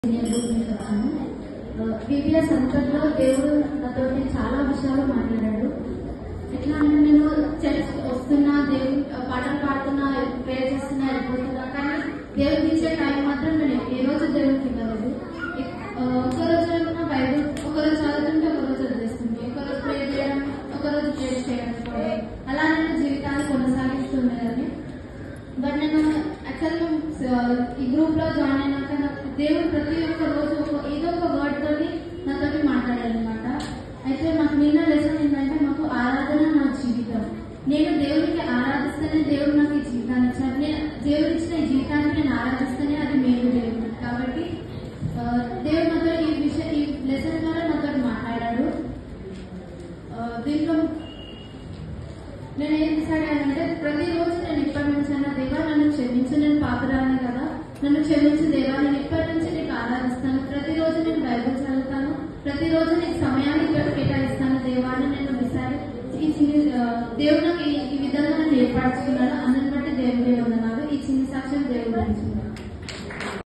BBS అంతట్లో దేవుడు నాతోటి చాలా విషయాలు మాట్లాడాడు ఎట్లా అంటే నేను చర్చ్ వస్తున్నా దేవుడు పాటలు పాడుతున్నా ప్రే చేస్తున్నా వెళ్ళిపోతున్నా కానీ దేవుడికి ఇచ్చే టైం మాత్రం నేను ఏ రోజు దేవుడికి ఇవ్వలేదు ఆ, ఒక రోజు ఏమన్నా బైబుల్ ఒక రోజు చదువుతుంటే ఒక రోజు వదిలేస్తుంది ఒక రోజు ప్రే చేయడం ఒక రోజు ప్రే చేయడం అలా నేను జీవితాన్ని కొనసాగిస్తుండేదాన్ని బట్ నేను యాక్చువల్గా ఈ గ్రూప్ లో జాయిన్ అయినాక నాకు దేవుడు ప్రతి ఒక్క రోజు ఒక ఏదో ఒక వర్డ్ తోని నాతోటి మాట్లాడాడు అనమాట అయితే మాకు నిన్న లెసన్ ఏంటంటే మాకు ఆరాధన నా జీవితం నేను దేవునికి ఆరాధిస్తేనే దేవుడు నాకు ఈ జీవితాన్ని ఇచ్చాడు నేను దేవుడు ఇచ్చిన ఈ జీవితాన్ని నేను ఆరాధిస్తేనే అది మేలు దేవుడు కాబట్టి ఆ, దేవుడు నాతో ఈ విషయం ఈ లెసన్ ద్వారా నాతో మాట్లాడాడు ఆ, దీంట్లో నేను ఏం డిసైడ్ అయ్యానంటే ప్రతిరోజు నేను ఇప్పటి నుంచి అయినా దేవా నన్ను క్షమించు నేను పాపరాని కదా నన్ను క్షమించు దేవా నేను ఇప్పటి నుంచి నీకు ఆరాధిస్తాను ప్రతిరోజు నేను బైబిల్ చదువుతాను ప్రతిరోజు నీకు సమయాన్ని కేట- కేటాయిస్తాను దేవా అని నేను డిసైడ్ ఈ చిన్ని- ఆ, దేవుడు నాకు ఈ ఈ విధంగా నన్ను ఏర్పరచుకున్నాను అన్న